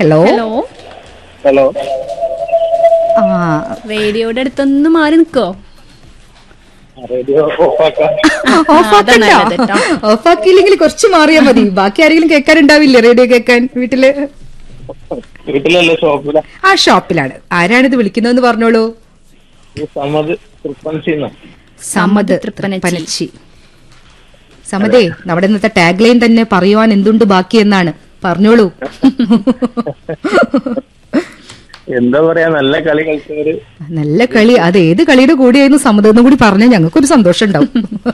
Hello hello hello ആ റേഡിയോയുടെ അടുത്തൊന്ന് മാറി നിക്കോ റേഡിയോ ഓഫാക്കാം അതാണ് നല്ലത് ട്ടോ. ഓഫാക്കിയില്ലെങ്കിൽ കുറച്ച് മാറിയാ മതി ബാക്കി ആരെങ്കിലും കേൾക്കാനുണ്ടാവില്ലേ റേഡിയോ കേൾക്കാൻ വീട്ടില് വീട്ടിലല്ലേ ഷോപ്പില ആ ഷോപ്പിലാണ് ആരാണിത് വിളിക്കുന്നതെന്ന് പറഞ്ഞോളൂ ഈ സമ്മത് തൃപ്പൻസിന്ന് സമ്മത് തൃപ്പനച്ചി. പനച്ചി സമ്മതേ നമ്മുടെ ഇന്നത്തെ ടാഗ് ലൈൻ തന്നെ പറയുവാൻ എന്തുണ്ട് ബാക്കി എന്നാണ് പറഞ്ഞോളൂ എന്താ പറയാ നല്ല കളി കളിച്ചവര് നല്ല കളി അത് ഏത് കളിയുടെ കൂടിയായിരുന്നു സമ്മതം എന്നും കൂടി പറഞ്ഞാൽ ഞങ്ങൾക്കൊരു സന്തോഷം ഉണ്ടാവും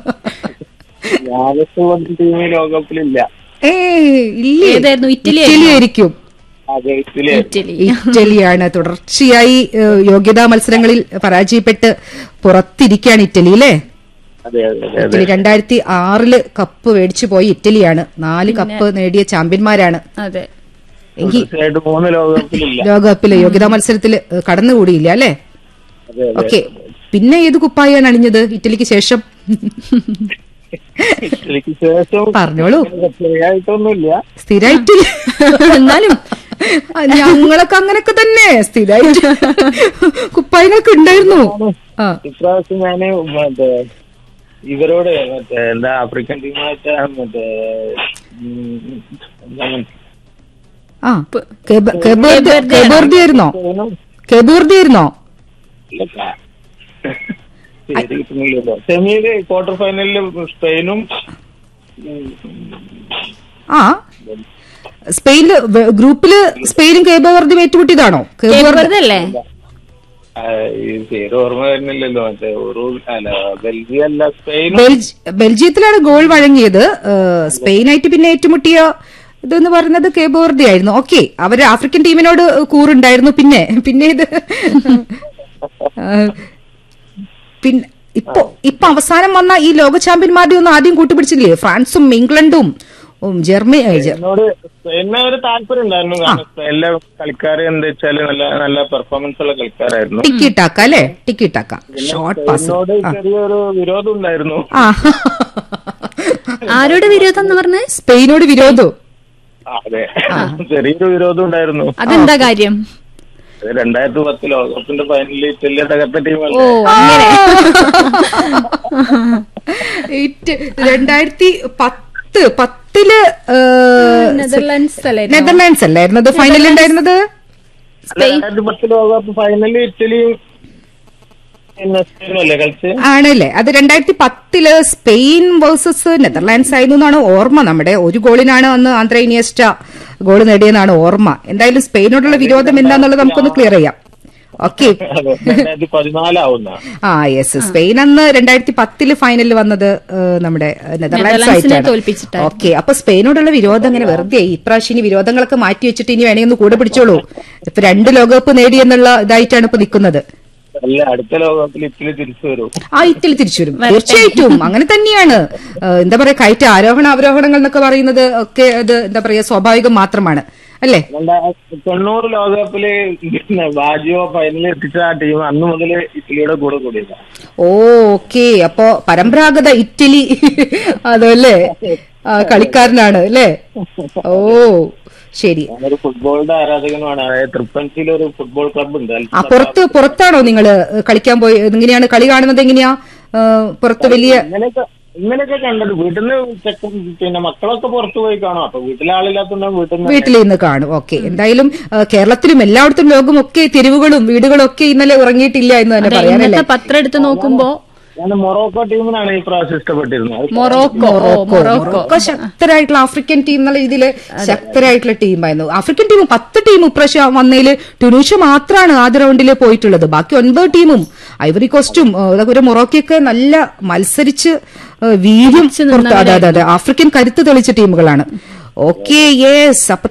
ഞാനിപ്പോ ടീം ലോകകപ്പിലില്ല ഏ ഇല്ലേ ഏതായിരുന്നു? ഇറ്റലി ഇറ്റലി ആയിരിക്കും അതെ ഇറ്റലി ഇറ്റലി ഇറ്റലിയാണ് തുടർച്ചയായി ഏഹ്, യോഗ്യതാ മത്സരങ്ങളിൽ പരാജയപ്പെട്ട് പുറത്തിരിക്കുകയാണ് ഇറ്റലി അല്ലേ അതെ അതെ അതെ അതെ ഇറ്റലി രണ്ടായിരത്തി ആറില് കപ്പ് മേടിച്ചു പോയി ഇറ്റലിയാണ് നാല് കപ്പ് നേടിയ ചാമ്പ്യന്മാരാണ് അതെ എങ്കിൽ തീർച്ചയായിട്ടും മൂന്ന് ലോകകപ്പിലില്ല ലോകകപ്പില് യോഗ്യതാ മത്സരത്തിൽ കടന്നുകൂടിയില്ല അല്ലേ അതെ അതെ ഓക്കെ പിന്നെ ഏത് കുപ്പായാണ് അണിഞ്ഞത് ഇറ്റലിക്ക് ശേഷം ഇറ്റലിക്ക് ശേഷം പറഞ്ഞോളൂ ശരിയായിട്ടൊന്നുമില്ല സ്ഥിരായിട്ട് എന്നാലും ആ, ഞങ്ങളൊക്കെ അങ്ങനൊക്കെ തന്നെ സ്ഥിരമായിട്ട് കുപ്പായങ്ങളൊക്കെ ഉണ്ടായിരുന്നു ആ ഇപ്രാവശ്യം ഞാന് മറ്റേ ഇവരോട് മറ്റേ എന്താ ആഫ്രിക്കൻ ടീമായിട്ട് മറ്റേ ഉം, എന്താണ് ആ കെബോർദി ആയിരുന്നോ കെബോർദി ആയിരുന്നോ ഇല്ലക്കാ. പേര് കിട്ടുന്നില്ലല്ലോ സെമിയില് ക്വാർട്ടർ ഫൈനലില് സ്പെയിനും ഉം, ആ സ്പെയിനില് വ- ഗ്രൂപ്പില് സ്പെയിനും കേബോവർദിയും ഏറ്റുമുട്ടിയതാണോ കേബോവർദി വെറുതെ അല്ലേ ആ, ഈ പേര് ഓർമ്മ വരുന്നില്ലല്ലോ മറ്റേ ഒരു അല്ല ബെൽജിയം അല്ല സ്പെയിനും ബെൽജി- ബെൽജിയത്തിലാണ് ഗോൾ വഴങ്ങിയത് ഏഹ്, സ്പെയിനായിട്ട് പിന്നെ ഏറ്റുമുട്ടിയ ഇതെന്ന് പറയുന്നത് കേബോവർദി ആയിരുന്നു ഓക്കെ അവര് ആഫ്രിക്കൻ ടീമിനോട് കൂറുണ്ടായിരുന്നു പിന്നെ പിന്നെ ഇത് ഏഹ്, പിന്നെ ഇപ്പൊ ഇപ്പൊ അവസാനം വന്ന ഈ ലോക ചാമ്പ്യന്മാരുടെ ഒന്നും ആദ്യം കൂട്ടുപിടിച്ചില്ലേ ഫ്രാൻസും ഇംഗ്ലണ്ടും ഉം, ജർമ്മനി ഏ, ജർ- എന്നോട് സ്പെയിനിന് ഒരു താല്പര്യം ഉണ്ടായിരുന്നു കാരണം സ്പെയിനിലെ കളിക്കാര് എന്താ വെച്ചാല് നല്ല നല്ല പെർഫോമൻസ് ഉള്ള കളിക്കാരായിരുന്നു ടിക്കി ടാക്ക അല്ലേ ടിക്കി ടാക്ക ഷോർട്ട് പാസ് എന്നോട് ചെറിയൊരു വിരോധം ഉണ്ടായിരുന്നു ആ ആരോട് വിരോധം എന്ന് പറഞ്ഞേ സ്പെയിനോട് വിരോധവും ആ, അതെ ചെറിയൊരു വിരോധം ഉണ്ടായിരുന്നു അതെന്താ കാര്യം അത് രണ്ടായിരത്തി പത്ത് ലോകകപ്പിന്റെ ഫൈനലിൽ ഇറ്റലിയെ തകർത്ത ഓ ടീമല്ലേ അങ്ങനെ ഇറ്റ് രണ്ടായിരത്തി പത്ത് പത്തില് ഏഹ്, നെതർലാൻഡ്സ് അല്ലായിരുന്നു നെതർലാൻഡ്സ് അല്ലായിരുന്നത് ഫൈനൽ ഉണ്ടായിരുന്നത് രണ്ടായിരത്തി പത്ത് ലോകകപ്പ് ഫൈനലിൽ ഇറ്റലിയും പിന്നെ സ്പെയിനും അല്ലേ കളിച്ച് ആണല്ലേ അത് രണ്ടായിരത്തി പത്തില് സ്പെയിൻ വേഴ്സസ് നെതർലാൻഡ്സ് ആയിരുന്നു എന്നാണ് ഓർമ്മ നമ്മുടെ ഒരു ഗോളിനാണ് അന്ന് ആന്ധ്ര ഇനിയസ്റ്റ ഗോൾ നേടിയെന്നാണ് ഓർമ്മ എന്തായാലും സ്പെയിനോടുള്ള വിരോധം എന്താന്നുള്ളത് നമുക്കൊന്ന് ക്ലിയർ ചെയ്യാം ഓക്കെ അതെ, രണ്ടായിരത്തി പതിനാലാവുന്ന ആ യെസ് സ്പെയിൻ അന്ന് രണ്ടായിരത്തി പത്തില് ഫൈനലിൽ വന്നത് ഏഹ്, നമ്മുടെ നെതർലാൻഡ്സ് നെതർലാൻഡ്സിനെ ആയിട്ടാണ് തോൽപ്പിച്ചിട്ടായിരുന്നു. ഓക്കെ അപ്പൊ സ്പെയിനോടുള്ള വിരോധം അങ്ങനെ വെറുതെ ആയി. ഇപ്രാവശ്യം ഇനി വിരോധങ്ങളൊക്കെ മാറ്റി വെച്ചിട്ട് ഇനി വേണമെങ്കിൽ ഒന്ന് കൂടെ പിടിച്ചോളൂ ഇപ്പൊ രണ്ട് ലോകകപ്പ് നേടി എന്നുള്ള ഇതായിട്ടാണ് ഇപ്പൊ നിൽക്കുന്നത് അല്ല അടുത്ത ലോകകപ്പിൽ ഇറ്റലി തിരിച്ചു വരും ആ ഇറ്റലി തിരിച്ചു വരും തീർച്ചയായിട്ടും അങ്ങനെ തന്നെയാണ് ഏഹ്, എന്താ പറയാ കയറ്റ ആരോഹണ അവരോഹണങ്ങൾ എന്നൊക്കെ പറയുന്നത് ഒക്കെ അത് എന്താ പറയാ സ്വാഭാവികം മാത്രമാണ് അല്ലേ രണ്ടായിരത്തി തൊണ്ണൂറ് ലോകകപ്പില് പിന്നെ ബാജിയോ ഫൈനലിൽ എത്തിച്ച ആ ടീം അന്ന് മുതൽ ഇറ്റലിയുടെ കൂടെ കൂടിയതാ ഓക്കെ അപ്പോ പരമ്പരാഗത ഇറ്റലി അതല്ലേ ആ, കളിക്കാരനാണ് അല്ലേ ഓ ശരി ഞാനൊരു ഫുട്ബോളിന്റെ ആരാധകനുമാണ് അതായത് തൃപ്പൻസിയിൽ ഒരു ഫുട്ബോൾ ക്ലബ് ഉണ്ട് ആ പുറത്ത് പുറത്താണോ നിങ്ങള് കളിക്കാൻ പോയി എങ്ങനെയാണ് കളി കാണുന്നത് എങ്ങനെയാ ഏ, പുറത്ത് വലിയ ഇങ്ങനെയൊക്കെ ഇങ്ങനെയൊക്കെ കണ്ടത് വീട്ടിൽ നിന്ന് ചെക്കൻ പിന്നെ മക്കളൊക്കെ പുറത്തു പോയി കാണും അപ്പൊ വീട്ടിലെ ആളില്ലാത്തോണ്ട് വീട്ടിൽ നിന്ന് വീട്ടിൽ നിന്ന് കാണും ഓക്കെ എന്തായാലും ഏ, കേരളത്തിലും എല്ലായിടത്തും ലോകം ഒക്കെ തെരുവുകളും വീടുകളും ഒക്കെ ഇന്നലെ ഉറങ്ങിയിട്ടില്ല എന്ന് തന്നെ അതെ, പറയാനല്ലേ ഇന്നത്തെ പത്രം എടുത്ത് നോക്കുമ്പോ ഞാൻ മൊറോക്കോ ടീമിനാണ് ഈ പ്രാവശ്യം ഇഷ്ടപ്പെട്ടിരുന്നത് അത് മൊറോക്കോ ഓ, മൊറോക്കോ മൊറോക്കോ ശക്തരായിട്ടുള്ള ആഫ്രിക്കൻ ടീം എന്നുള്ള രീതിയിൽ ശക്തരായിട്ടുള്ള ടീമായിരുന്നു ആഫ്രിക്കൻ ടീം പത്ത് ടീം ഇപ്രാവശ്യം വന്നതിൽ ടുനീഷ്യ മാത്രമാണ് ആദ്യ റൗണ്ടിൽ പോയിട്ടുള്ളത് ബാക്കി ഒൻപത് ടീമും ഐവറി കോസ്റ്റും ഏഹ്, അതൊക്കെ ഒരു മൊറോക്കയൊക്കെ നല്ല മത്സരിച്ച് ഏഹ്, വീര്യം പുറത്ത് അതെ അതെ അതെ ആഫ്രിക്കൻ കരുത്ത് തെളിച്ച ടീമുകളാണ് ഓക്കെ യെസ് അപ്പൊ